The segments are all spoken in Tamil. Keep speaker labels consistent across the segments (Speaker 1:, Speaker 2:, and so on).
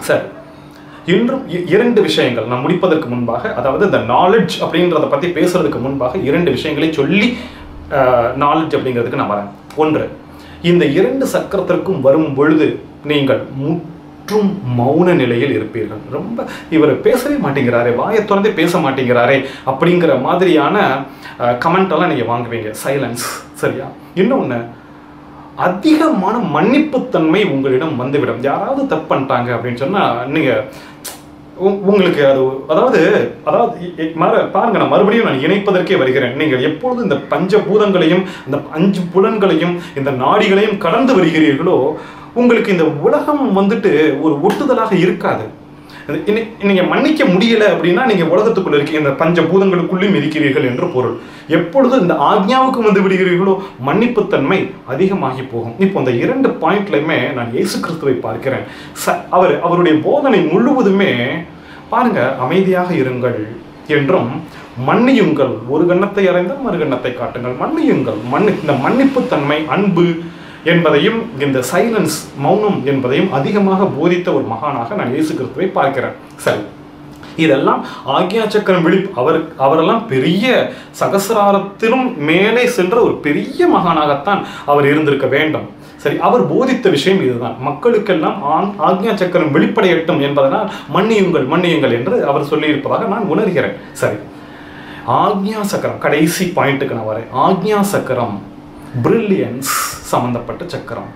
Speaker 1: சரி இன்றும் இ- இரண்டு விஷயங்கள் நான் முடிப்பதற்கு முன்பாக அதாவது இந்த நாலேஜ் அப்படின்றத பற்றி பேசுறதுக்கு முன்பாக இரண்டு விஷயங்களை சொல்லி நாலேஜ் அப்படிங்கிறதுக்கு நான் வரேன் ஒன்று இந்த இரண்டு சக்கரத்திற்கும் வரும் பொழுது நீங்கள் முற்றும் மௌன நிலையில் இருப்பீர்கள் ரொம்ப இவர் பேசவே மாட்டேங்கிறாரே வாயை திறந்தே பேச மாட்டேங்கிறாரே அப்படிங்கிற மாதிரியான கமெண்ட் எல்லாம் நீங்கள் வாங்குவீங்க சைலன்ஸ் சரியா இன்னொன்று அதிகமான மன்னிப்புத்தன்மை உங்களிடம் வந்துவிடும் யாராவது தப்பு பண்ணிட்டாங்க அப்படின்னு சொன்னா நீங்க உ- உங்களுக்கு அது அதாவது அதாவது இ- இ- மற பாருங்க நான் மறுபடியும் நான் இணைப்பதற்கே வருகிறேன் நீங்கள் எப்பொழுது இந்த பஞ்சபூதங்களையும் இந்த அஞ்சு புலன்களையும் இந்த நாடிகளையும் கடந்து வருகிறீர்களோ உங்களுக்கு இந்த உலகம் வந்துட்டு ஒரு ஒட்டுதலாக இருக்காது இது- இன்னி- நீங்க மன்னிக்க முடியல அப்படின்னா நீங்க உலகத்துக்குள்ள இருக்கீங்க இந்த பஞ்ச பூதங்களுக்குள்ளேயும் இருக்கிறீர்கள் என்று பொருள் எப்பொழுது இந்த ஆக்ஞாவுக்கு வந்து விடுகிறீர்களோ மன்னிப்புத்தன்மை அதிகமாகி போகும் இப்போ இந்த இரண்டு பாயிண்ட்லையுமே நான் இயேசு கிறிஸ்துவை பார்க்கிறேன் ச அவர் அவருடைய போதனை முழுவதுமே பாருங்க அமைதியாக இருங்கள் என்றும் மன்னியுங்கள் ஒரு கண்ணத்தை அறைந்தால் மறு கண்ணத்தை காட்டுங்கள் மன்னியுங்கள் மன்னி இந்த மன்னிப்புத்தன்மை அன்பு என்பதையும் இந்த சைலன்ஸ் மௌனம் என்பதையும் அதிகமாக போதித்த ஒரு மகானாக நான் இயேசு கிறிஸ்துவை பார்க்கிறேன் சரி இதெல்லாம் ஆக்யா சக்கரம் விழி அவர் அவரெல்லாம் பெரிய சகசிராரத்திலும் மேலே சென்ற ஒரு பெரிய மகானாகத்தான் அவர் இருந்திருக்க வேண்டும் சரி அவர் போதித்த விஷயம் இதுதான் மக்களுக்கெல்லாம் ஆண் ஆக்ஞா சக்கரம் வெளிப்படையட்டும் என்பதனால் மன்னியுங்கள் மன்னியுங்கள் என்று அவர் சொல்லியிருப்பதாக நான் உணர்கிறேன் சரி ஆக்ஞா சக்கரம் கடைசி பாயிண்ட்டுக்கு நான் வரேன் ஆக்ஞா சக்கரம் பிரில்லியன்ஸ் சம்பந்தப்பட்ட சக்கரம்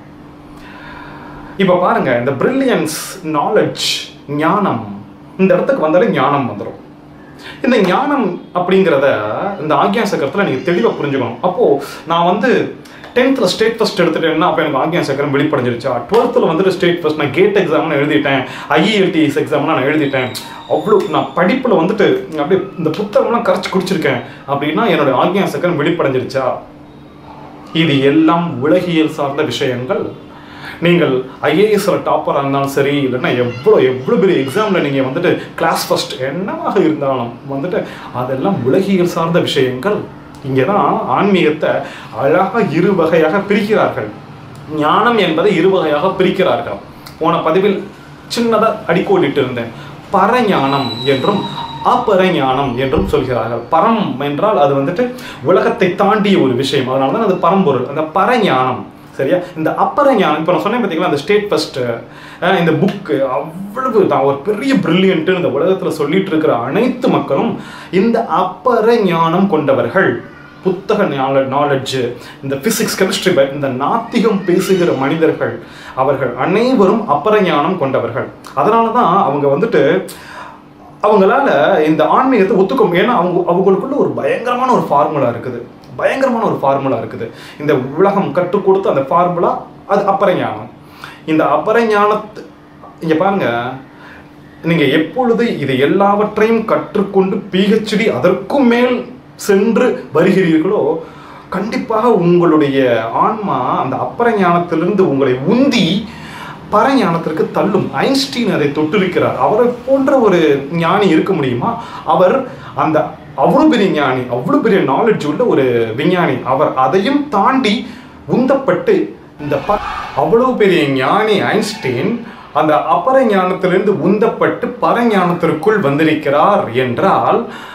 Speaker 1: இப்போ பாருங்க இந்த பிரில்லியன்ஸ் நாலேஜ் ஞானம் இந்த இடத்துக்கு வந்தாலே ஞானம் வந்துடும் இந்த ஞானம் அப்படிங்கிறத இந்த ஆக்யா சக்கரத்தில் நீங்கள் தெளிவாக புரிஞ்சுக்கணும் அப்போது நான் வந்து டென்த்தில் ஸ்டேட் ஃபஸ்ட் எடுத்துட்டேன்னா அப்போ எனக்கு ஆக்யா சக்கரம் வெளிப்படைஞ்சிருச்சா டுவெல்த்தில் வந்துட்டு ஸ்டேட் ஃபஸ்ட் நான் கேட் எக்ஸாம் நான் எழுதிட்டேன் ஐஇஎல்டிஎஸ் எக்ஸாம்லாம் நான் எழுதிட்டேன் அவ்வளோ நான் படிப்பில் வந்துட்டு அப்படியே இந்த புத்தகம்லாம் கரைச்சி குடிச்சிருக்கேன் அப்படின்னா என்னோட ஆக்யா சக்கரம் வெளிப்படைஞ்சிருச்சா இது எல்லாம் உலகியல் சார்ந்த விஷயங்கள் நீங்கள் ஐஏஎஸ்ல டாப்பராக இருந்தாலும் சரி இல்லைன்னா எவ்வளோ எவ்வளோ பெரிய எக்ஸாமில் நீங்கள் வந்துட்டு கிளாஸ் ஃபர்ஸ்ட் என்னவாக இருந்தாலும் வந்துட்டு அதெல்லாம் உலகியல் சார்ந்த விஷயங்கள் இங்கே தான் ஆன்மீகத்தை அழகாக இரு வகையாக பிரிக்கிறார்கள் ஞானம் என்பதை இரு வகையாக பிரிக்கிறார்கள் போன பதிவில் சின்னதாக அடிக்கோடிட்டு இருந்தேன் பரஞானம் என்றும் அப்பரஞானம் என்றும் சொல்கிறார்கள் பரம் என்றால் அது வந்துட்டு உலகத்தை தாண்டிய ஒரு விஷயம் அதனால தான் அது பரம்பொருள் அந்த பரஞானம் சரியா இந்த அப்பர ஞானம் இப்போ நான் சொன்னேன் பார்த்தீங்களா அந்த ஸ்டேட் ஃபஸ்ட்டு இந்த புக்கு அவ்வளவு தான் ஒரு பெரிய பிரில்லியன்ட்டு இந்த உலகத்தில் சொல்லிட்டு இருக்கிற அனைத்து மக்களும் இந்த அப்பர ஞானம் கொண்டவர்கள் புத்தக நாலேஜ் இந்த பிசிக்ஸ் கெமிஸ்ட்ரி இந்த நாத்திகம் பேசுகிற மனிதர்கள் அவர்கள் அனைவரும் அப்பர ஞானம் கொண்டவர்கள் அதனால தான் அவங்க வந்துட்டு அவங்களால இந்த ஆன்மீகத்தை ஒத்துக்க ஏன்னா அவங்க அவங்களுக்குள்ள ஒரு பயங்கரமான ஒரு ஃபார்முலா இருக்குது பயங்கரமான ஒரு ஃபார்முலா இருக்குது இந்த உலகம் கற்றுக் கொடுத்த அந்த ஃபார்முலா அது அப்பரஞானம் இந்த அப்பரஞானத்து இங்க பாருங்க நீங்க எப்பொழுது இது எல்லாவற்றையும் கற்றுக்கொண்டு பிஹெச்டி அதற்கும் மேல் சென்று வருகிறீர்களோ கண்டிப்பாக உங்களுடைய ஆன்மா அந்த அப்பரஞானத்திலிருந்து உங்களை உந்தி பரஞானத்திற்கு தள்ளும் ஐன்ஸ்டீன் அதை தொட்டிருக்கிறார் அவரை போன்ற ஒரு ஞானி இருக்க முடியுமா அவர் அந்த அவ்வளோ பெரிய ஞானி அவ்வளோ பெரிய நாலேஜ் உள்ள ஒரு விஞ்ஞானி அவர் அதையும் தாண்டி உந்தப்பட்டு இந்த ப அவ்வளோ பெரிய ஞானி ஐன்ஸ்டீன் அந்த அபர ஞானத்திலிருந்து உந்தப்பட்டு பரஞானத்திற்குள் வந்திருக்கிறார் என்றால்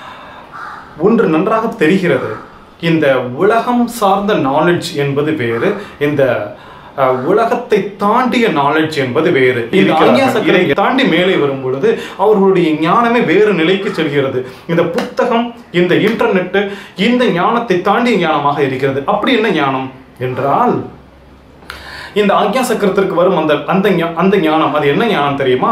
Speaker 1: ஒன்று நன்றாக தெரிகிறது இந்த உலகம் சார்ந்த நாலேஜ் என்பது வேறு இந்த அஹ், உலகத்தை தாண்டிய நாலேஜ் என்பது வேறு இது இதை தாண்டி மேலே வரும் பொழுது அவர்களுடைய ஞானமே வேறு நிலைக்கு செல்கிறது இந்த புத்தகம் இந்த இன்டர்நெட் இந்த ஞானத்தை தாண்டிய ஞானமாக இருக்கிறது அப்படி என்ன ஞானம் என்றால் இந்த ஆக்யா சக்கரத்திற்கு வரும் அந்த அந்த ஞா- அந்த ஞானம் அது என்ன ஞானம் தெரியுமா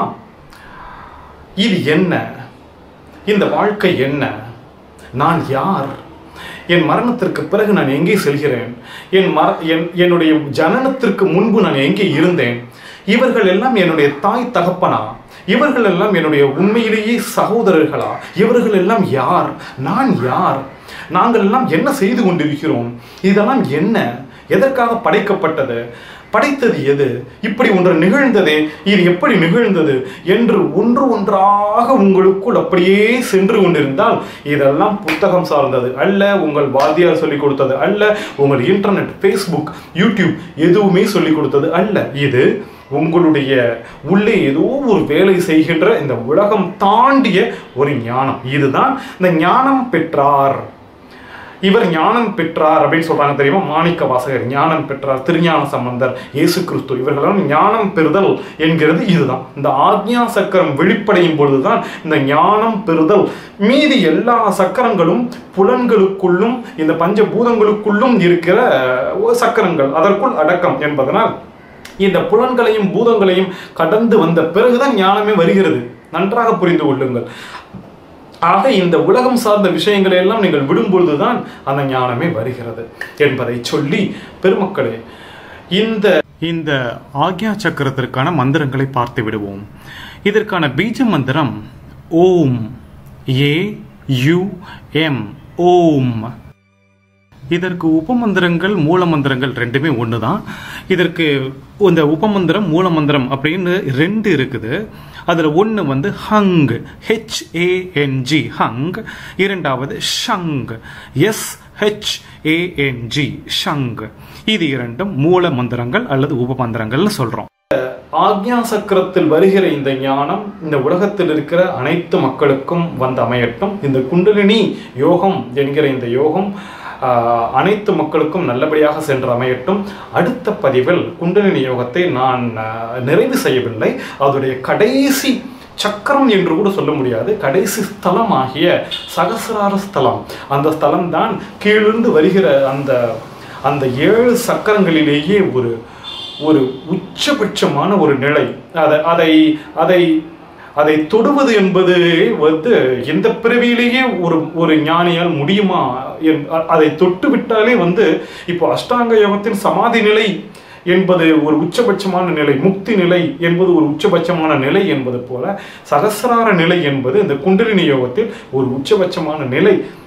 Speaker 1: இது என்ன இந்த வாழ்க்கை என்ன நான் யார் என் மரணத்திற்கு பிறகு நான் எங்கே செல்கிறேன் என் மர என் என்னுடைய ஜனனத்திற்கு முன்பு நான் எங்கே இருந்தேன் இவர்கள் எல்லாம் என்னுடைய தாய் தகப்பனா இவர்கள் எல்லாம் என்னுடைய உண்மையிலேயே சகோதரர்களா இவர்கள் எல்லாம் யார் நான் யார் நாங்கள் எல்லாம் என்ன செய்து கொண்டிருக்கிறோம் இதெல்லாம் என்ன எதற்காக படைக்கப்பட்டது படைத்தது எது இப்படி ஒன்று நிகழ்ந்ததே இது எப்படி நிகழ்ந்தது என்று ஒன்று ஒன்றாக உங்களுக்குள் அப்படியே சென்று கொண்டிருந்தால் இதெல்லாம் புத்தகம் சார்ந்தது அல்ல உங்கள் வாத்தியார் சொல்லிக் கொடுத்தது அல்ல உங்கள் இன்டர்நெட் ஃபேஸ்புக் யூடியூப் எதுவுமே சொல்லிக் கொடுத்தது அல்ல இது உங்களுடைய உள்ளே ஏதோ ஒரு வேலை செய்கின்ற இந்த உலகம் தாண்டிய ஒரு ஞானம் இதுதான் இந்த ஞானம் பெற்றார் இவர் ஞானம் பெற்றார் அப்படின்னு சொல்றாங்க தெரியுமா மாணிக்க வாசகர் ஞானம் பெற்றார் திருஞான சம்பந்தர் இயேசு கிறிஸ்து இவர்களெல்லாம் ஞானம் பெறுதல் என்கிறது இதுதான் இந்த ஆக்ஞா சக்கரம் வெளிப்படையும் பொழுதுதான் இந்த ஞானம் பெறுதல் மீதி எல்லா சக்கரங்களும் புலன்களுக்குள்ளும் இந்த பஞ்சபூதங்களுக்குள்ளும் இருக்கிற அஹ், சக்கரங்கள் அதற்குள் அடக்கம் என்பதனால் இந்த புலன்களையும் பூதங்களையும் கடந்து வந்த பிறகுதான் ஞானமே வருகிறது நன்றாக புரிந்து கொள்ளுங்கள் ஆக இந்த உலகம் சார்ந்த விஷயங்களை எல்லாம் நீங்கள் விடும்பொழுதுதான் அந்த ஞானமே வருகிறது என்பதை சொல்லி பெருமக்களே இந்த இந்த ஆக்யா சக்கரத்திற்கான மந்திரங்களை பார்த்து விடுவோம் இதற்கான பீஜ மந்திரம் ஓம் ஏ யு எம் ஓம் இதற்கு உபமந்திரங்கள் மூலமந்திரங்கள் ரெண்டுமே ஒன்று தான் இதற்கு இந்த உபமந்திரம் மூலமந்திரம் அப்படின்னு ரெண்டு இருக்குது அதில் ஒன்று வந்து ஹங் ஹெச்ஏஎன்ஜி ஹங் இரண்டாவது ஷங் எஸ் ஹெச்ஏஎன்ஜி ஷங் இது இரண்டும் மூல மந்திரங்கள் அல்லது உபமந்திரங்கள்னு சொல்கிறோம் ஆக்ஞா சக்கரத்தில் வருகிற இந்த ஞானம் இந்த உலகத்தில் இருக்கிற அனைத்து மக்களுக்கும் வந்து அமையட்டும் இந்த குண்டலினி யோகம் என்கிற இந்த யோகம் ஆஹ், அனைத்து மக்களுக்கும் நல்லபடியாக சென்று அமையட்டும் அடுத்த பதிவில் குண்டலினி யோகத்தை நான் ஆஹ், நிறைவு செய்யவில்லை அதோடைய கடைசி சக்கரம் என்று கூட சொல்ல முடியாது கடைசி ஸ்தலம் ஆகிய சகசிரார ஸ்தலம் அந்த ஸ்தலம் தான் கீழிருந்து வருகிற அந்த அந்த ஏழு சக்கரங்களிலேயே ஒரு ஒரு உச்சபட்சமான ஒரு நிலை அதை அதை அதை அதை தொடுவது என்பது வந்து எந்த பிறவியிலேயே ஒரு ஒரு ஞானியால் முடியுமா என்- அ- அதை தொட்டு விட்டாலே வந்து இப்போ அஷ்டாங்க யோகத்தின் சமாதி நிலை என்பது ஒரு உச்சபட்சமான நிலை முக்தி நிலை என்பது ஒரு உச்சபட்சமான நிலை என்பது போல சகசிரார நிலை என்பது இந்த குண்டலினி யோகத்தில் ஒரு உச்சபட்சமான நிலை